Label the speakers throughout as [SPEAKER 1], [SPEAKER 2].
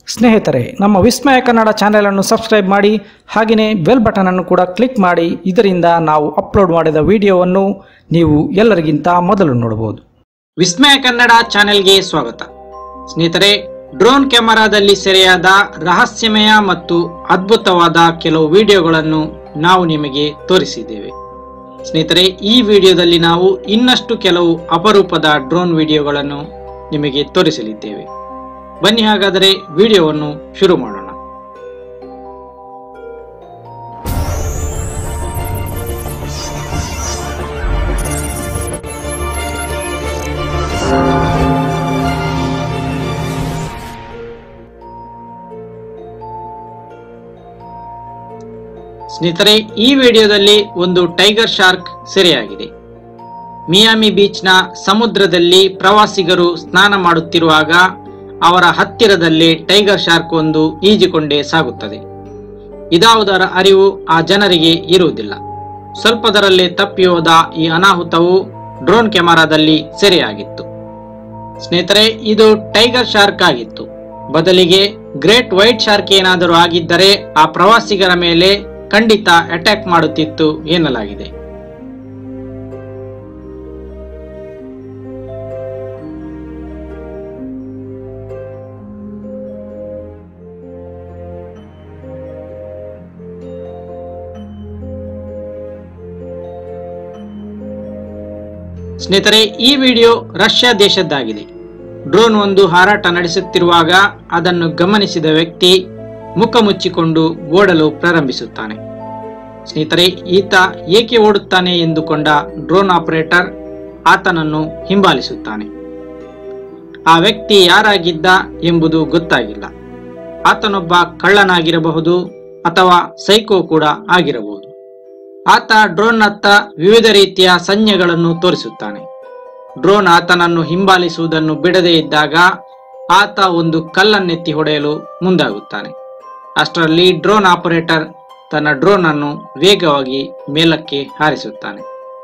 [SPEAKER 1] ಸ್ನೇಹಿತರೆ ನಮ್ಮ ವಿಸ್ಮಯ ಕನ್ನಡ ಚಾನೆಲನ್ನು ಸಬ್ಸ್ಕ್ರೈಬ್ ಮಾಡಿ ಹಾಗೆಯೇ ಬೆಲ್ ಬಟನನ್ನು ಕೂಡ ಕ್ಲಿಕ್ ಮಾಡಿ ಇದರಿಂದ ನಾವು ಅಪ್ಲೋಡ್ ಮಾಡಿದ ವಿಡಿಯೋವನ್ನು ನೀವು ಎಲ್ಲರಿಗಿಂತ ಮೊದಲು ನೋಡಬಹುದು ವಿಸ್ಮಯ ಕನ್ನಡ ಚಾನೆಲ್ಗೆ ಸ್ವಾಗತ ಸ್ನೇಹಿತರೆ ಡ್ರೋನ್ ಕ್ಯಾಮೆರಾದಲ್ಲಿ ಸೆರೆಯಾದ ರಹಸ್ಯಮಯ ಮತ್ತು ಅದ್ಭುತವಾದ ಕೆಲವು ವಿಡಿಯೋಗಳನ್ನು ನಾವು ನಿಮಗೆ ತೋರಿಸಿದ್ದೇವೆ ಸ್ನೇಹಿತರೆ ಈ ವಿಡಿಯೋದಲ್ಲಿ ನಾವು ಇನ್ನಷ್ಟು ಕೆಲವು ಅಪರೂಪದ ಡ್ರೋನ್ ವಿಡಿಯೋಗಳನ್ನು ನಿಮಗೆ ತೋರಿಸಲಿದ್ದೇವೆ ಬನ್ನಿ ಹಾಗಾದರೆ ವಿಡಿಯೋವನ್ನು ಶುರು ಮಾಡೋಣ ಸ್ನೇಹಿತರೆ ಈ ವಿಡಿಯೋದಲ್ಲಿ ಒಂದು ಟೈಗರ್ ಶಾರ್ಕ್ ಸೆರೆಯಾಗಿದೆ ಮಿಯಾಮಿ ಬೀಚ್ನ ಸಮುದ್ರದಲ್ಲಿ ಪ್ರವಾಸಿಗರು ಸ್ನಾನ ಮಾಡುತ್ತಿರುವಾಗ ಅವರ ಹತ್ತಿರದಲ್ಲಿ ಟೈಗರ್ ಶಾರ್ಕ್ ಒಂದು ಈಜಿಕೊಂಡೇ ಸಾಗುತ್ತದೆ ಇದಾವುದರ ಅರಿವು ಆ ಜನರಿಗೆ ಇರುವುದಿಲ್ಲ ಸ್ವಲ್ಪದರಲ್ಲೇ ತಪ್ಪಿ ಹೋದ ಈ ಅನಾಹುತವು ಡ್ರೋನ್ ಕ್ಯಾಮೆರಾದಲ್ಲಿ ಸೆರೆಯಾಗಿತ್ತು ಸ್ನೇಹಿತರೆ ಇದು ಟೈಗರ್ ಶಾರ್ಕ್ ಆಗಿತ್ತು ಬದಲಿಗೆ ಗ್ರೇಟ್ ವೈಟ್ ಶಾರ್ಕ್ ಏನಾದರೂ ಆಗಿದ್ದರೆ ಆ ಪ್ರವಾಸಿಗರ ಮೇಲೆ ಖಂಡಿತ ಅಟ್ಯಾಕ್ ಮಾಡುತ್ತಿತ್ತು ಎನ್ನಲಾಗಿದೆ ಸ್ನೇಹಿತರೆ ಈ ವಿಡಿಯೋ ರಷ್ಯಾ ದೇಶದ್ದಾಗಿದೆ ಡ್ರೋನ್ ಒಂದು ಹಾರಾಟ ನಡೆಸುತ್ತಿರುವಾಗ ಅದನ್ನು ಗಮನಿಸಿದ ವ್ಯಕ್ತಿ ಮುಖ ಮುಚ್ಚಿಕೊಂಡು ಓಡಲು ಪ್ರಾರಂಭಿಸುತ್ತಾನೆ ಸ್ನೇಹಿತರೆ ಈತ ಏಕೆ ಓಡುತ್ತಾನೆ ಎಂದುಕೊಂಡ ಡ್ರೋನ್ ಆಪರೇಟರ್ ಆತನನ್ನು ಹಿಂಬಾಲಿಸುತ್ತಾನೆ ಆ ವ್ಯಕ್ತಿ ಯಾರಾಗಿದ್ದ ಎಂಬುದು ಗೊತ್ತಾಗಿಲ್ಲ ಆತನೊಬ್ಬ ಕಳ್ಳನಾಗಿರಬಹುದು ಅಥವಾ ಸೈಕೋ ಕೂಡ ಆಗಿರಬಹುದು ಆತ ಡ್ರೋನ್ನತ್ತ ವಿವಿಧ ರೀತಿಯ ಸಂಜ್ಞೆಗಳನ್ನು ತೋರಿಸುತ್ತಾನೆ ಡ್ರೋನ್ ಆತನನ್ನು ಹಿಂಬಾಲಿಸುವುದನ್ನು ಬಿಡದೇ ಇದ್ದಾಗ ಆತ ಒಂದು ಕಲ್ಲನ್ನೆತ್ತಿ ಹೊಡೆಯಲು ಮುಂದಾಗುತ್ತಾನೆ ಅಷ್ಟರಲ್ಲಿ ಡ್ರೋನ್ ಆಪರೇಟರ್ ತನ್ನ ಡ್ರೋನ್ ಅನ್ನು ವೇಗವಾಗಿ ಮೇಲಕ್ಕೆ ಹಾರಿಸುತ್ತಾನೆ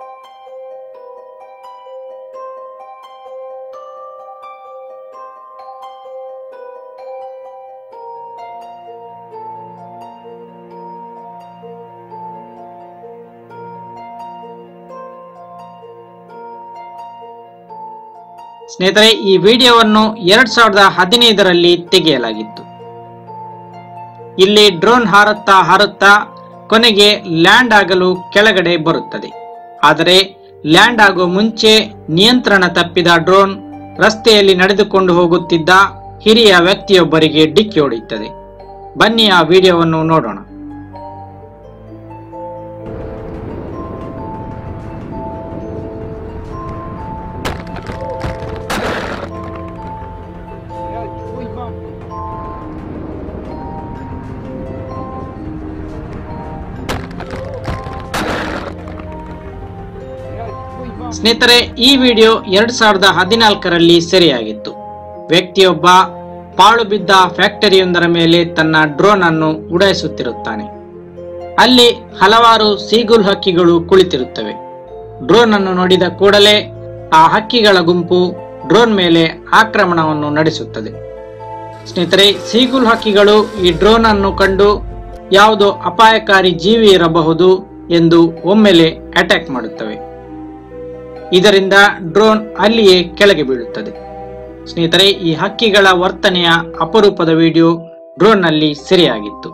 [SPEAKER 1] ಸ್ನೇಹಿತರೆ ಈ ವಿಡಿಯೋವನ್ನು ಎರಡ್ ಸಾವಿರದ ಹದಿನೈದರಲ್ಲಿ ತೆಗೆಯಲಾಗಿತ್ತು ಇಲ್ಲಿ ಡ್ರೋನ್ ಹಾರುತ್ತಾ ಹಾರುತ್ತಾ ಕೊನೆಗೆ ಲ್ಯಾಂಡ್ ಆಗಲು ಕೆಳಗಡೆ ಬರುತ್ತದೆ ಆದರೆ ಲ್ಯಾಂಡ್ ಆಗುವ ಮುಂಚೆ ನಿಯಂತ್ರಣ ತಪ್ಪಿದ ಡ್ರೋನ್ ರಸ್ತೆಯಲ್ಲಿ ನಡೆದುಕೊಂಡು ಹೋಗುತ್ತಿದ್ದ ಹಿರಿಯ ವ್ಯಕ್ತಿಯೊಬ್ಬರಿಗೆ ಡಿಕ್ಕಿ ಹೊಡೆಯುತ್ತದೆ ಬನ್ನಿ ಆ ವಿಡಿಯೋವನ್ನು ನೋಡೋಣ ಸ್ನೇಹಿತರೆ ಈ ವಿಡಿಯೋ ಎರಡ್ ಸಾವಿರದ ಹದಿನಾಲ್ಕರಲ್ಲಿ ಸೆರೆಯಾಗಿತ್ತು ವ್ಯಕ್ತಿಯೊಬ್ಬ ಪಾಳು ಬಿದ್ದ ಫ್ಯಾಕ್ಟರಿಯೊಂದರ ಮೇಲೆ ತನ್ನ ಡ್ರೋನ್ ಅನ್ನು ಉಡಾಯಿಸುತ್ತಿರುತ್ತಾನೆ ಅಲ್ಲಿ ಹಲವಾರು ಸೀಗುಲ್ ಹಕ್ಕಿಗಳು ಕುಳಿತಿರುತ್ತವೆ ಡ್ರೋನ್ ಅನ್ನು ನೋಡಿದ ಕೂಡಲೇ ಆ ಹಕ್ಕಿಗಳ ಗುಂಪು ಡ್ರೋನ್ ಮೇಲೆ ಆಕ್ರಮಣವನ್ನು ನಡೆಸುತ್ತದೆ ಸ್ನೇಹಿತರೆ ಸೀಗುಲ್ ಹಕ್ಕಿಗಳು ಈ ಡ್ರೋನ್ ಅನ್ನು ಕಂಡು ಯಾವುದೋ ಅಪಾಯಕಾರಿ ಜೀವಿ ಇರಬಹುದು ಎಂದು ಒಮ್ಮೆಲೆ ಅಟ್ಯಾಕ್ ಮಾಡುತ್ತವೆ ಇದರಿಂದ ಡ್ರೋನ್ ಅಲ್ಲಿಯೇ ಕೆಳಗೆ ಬೀಳುತ್ತದೆ ಸ್ನೇಹಿತರೆ ಈ ಹಕ್ಕಿಗಳ ವರ್ತನೆಯ ಅಪರೂಪದ ವಿಡಿಯೋ ಡ್ರೋನ್ನಲ್ಲಿ ಸೆರೆಯಾಗಿತ್ತು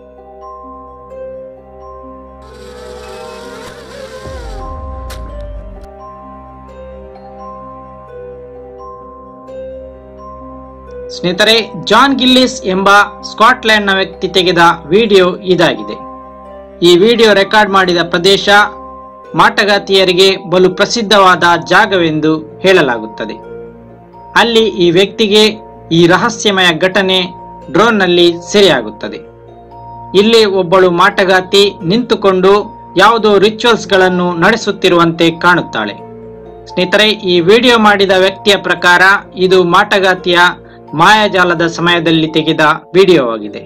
[SPEAKER 1] ಸ್ನೇಹಿತರೆ ಜಾನ್ ಗಿಲ್ಲಿಸ್ ಎಂಬ ಸ್ಕಾಟ್ಲೆಂಡ್ನ ವ್ಯಕ್ತಿ ತೆಗೆದ ವಿಡಿಯೋ ಇದಾಗಿದೆ ಈ ವಿಡಿಯೋ ರೆಕಾರ್ಡ್ ಮಾಡಿದ ಪ್ರದೇಶ ಮಾಟಗಾತಿಯರಿಗೆ ಬಲು ಪ್ರಸಿದ್ಧವಾದ ಜಾಗವೆಂದು ಹೇಳಲಾಗುತ್ತದೆ ಅಲ್ಲಿ ಈ ವ್ಯಕ್ತಿಗೆ ಈ ರಹಸ್ಯಮಯ ಘಟನೆ ಡ್ರೋನ್ನಲ್ಲಿ ಸೆರೆಯಾಗುತ್ತದೆ ಇಲ್ಲಿ ಒಬ್ಬಳು ಮಾಟಗಾತಿ ನಿಂತುಕೊಂಡು ಯಾವುದೋ ರಿಚುವಲ್ಸ್ಗಳನ್ನು ನಡೆಸುತ್ತಿರುವಂತೆ ಕಾಣುತ್ತಾಳೆ ಸ್ನೇಹಿತರೆ ಈ ವಿಡಿಯೋ ಮಾಡಿದ ವ್ಯಕ್ತಿಯ ಪ್ರಕಾರ ಇದು ಮಾಟಗಾತಿಯ ಮಾಯಾಜಾಲದ ಸಮಯದಲ್ಲಿ ತೆಗೆದ ವಿಡಿಯೋವಾಗಿದೆ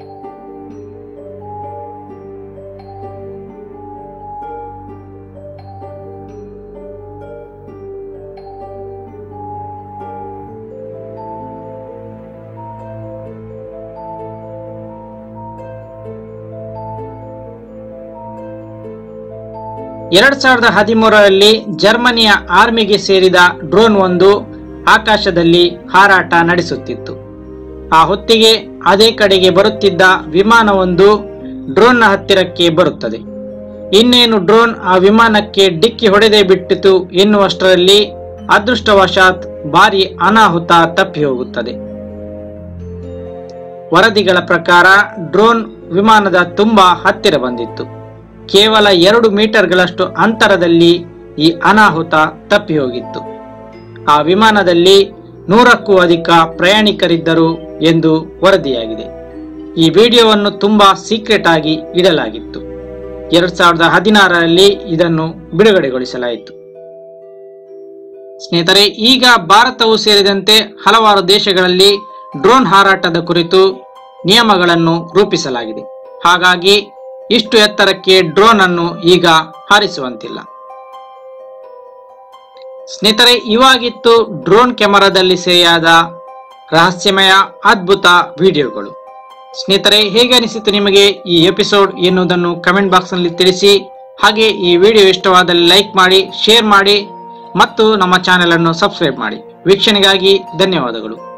[SPEAKER 1] ಎರಡ್ ಸಾವಿರದ ಹದಿಮೂರರಲ್ಲಿ ಜರ್ಮನಿಯ ಆರ್ಮಿಗೆ ಸೇರಿದ ಡ್ರೋನ್ ಒಂದು ಆಕಾಶದಲ್ಲಿ ಹಾರಾಟ ನಡೆಸುತ್ತಿತ್ತು ಆ ಹೊತ್ತಿಗೆ ಅದೇ ಕಡೆಗೆ ಬರುತ್ತಿದ್ದ ವಿಮಾನವೊಂದು ಡ್ರೋನ್ನ ಹತ್ತಿರಕ್ಕೆ ಬರುತ್ತದೆ ಇನ್ನೇನು ಡ್ರೋನ್ ಆ ವಿಮಾನಕ್ಕೆ ಡಿಕ್ಕಿ ಹೊಡೆದೇ ಬಿಟ್ಟಿತು ಎನ್ನುವಷ್ಟರಲ್ಲಿ ಅದೃಷ್ಟವಶಾತ್ ಭಾರಿ ಅನಾಹುತ ತಪ್ಪಿ ಹೋಗುತ್ತದೆ ವರದಿಗಳ ಪ್ರಕಾರ ಡ್ರೋನ್ ವಿಮಾನದ ತುಂಬಾ ಹತ್ತಿರ ಬಂದಿತ್ತು ಕೇವಲ ಎರಡು ಮೀಟರ್ಗಳಷ್ಟು ಅಂತರದಲ್ಲಿ ಈ ಅನಾಹುತ ತಪ್ಪಿ ಹೋಗಿತ್ತು ಆ ವಿಮಾನದಲ್ಲಿ ನೂರಕ್ಕೂ ಅಧಿಕ ಪ್ರಯಾಣಿಕರಿದ್ದರು ಎಂದು ವರದಿಯಾಗಿದೆ ಈ ವಿಡಿಯೋವನ್ನು ತುಂಬಾ ಸೀಕ್ರೆಟ್ ಆಗಿ ಇಡಲಾಗಿತ್ತು ಎರಡ್ ಸಾವಿರದ ಹದಿನಾರರಲ್ಲಿ ಇದನ್ನು ಬಿಡುಗಡೆಗೊಳಿಸಲಾಯಿತು ಸ್ನೇಹಿತರೆ ಈಗ ಭಾರತವು ಸೇರಿದಂತೆ ಹಲವಾರು ದೇಶಗಳಲ್ಲಿ ಡ್ರೋನ್ ಹಾರಾಟದ ಕುರಿತು ನಿಯಮಗಳನ್ನು ರೂಪಿಸಲಾಗಿದೆ ಹಾಗಾಗಿ ಇಷ್ಟು ಎತ್ತರಕ್ಕೆ ಡ್ರೋನ್ ಅನ್ನು ಈಗ ಹಾರಿಸುವಂತಿಲ್ಲ ಸ್ನೇಹಿತರೆ ಇವಾಗಿತ್ತು ಡ್ರೋನ್ ಕ್ಯಾಮೆರಾದಲ್ಲಿ ಸೆರೆಯಾದ ರಹಸ್ಯಮಯ ಅದ್ಭುತ ವಿಡಿಯೋಗಳು ಸ್ನೇಹಿತರೆ ಹೇಗೆ ಅನಿಸಿತು ನಿಮಗೆ ಈ ಎಪಿಸೋಡ್ ಎನ್ನುವುದನ್ನು ಕಮೆಂಟ್ ಬಾಕ್ಸ್ ನಲ್ಲಿ ತಿಳಿಸಿ ಹಾಗೆ ಈ ವಿಡಿಯೋ ಇಷ್ಟವಾದಲ್ಲಿ ಲೈಕ್ ಮಾಡಿ ಶೇರ್ ಮಾಡಿ ಮತ್ತು ನಮ್ಮ ಚಾನೆಲ್ ಅನ್ನು ಸಬ್ಸ್ಕ್ರೈಬ್ ಮಾಡಿ ವೀಕ್ಷಣೆಗಾಗಿ ಧನ್ಯವಾದಗಳು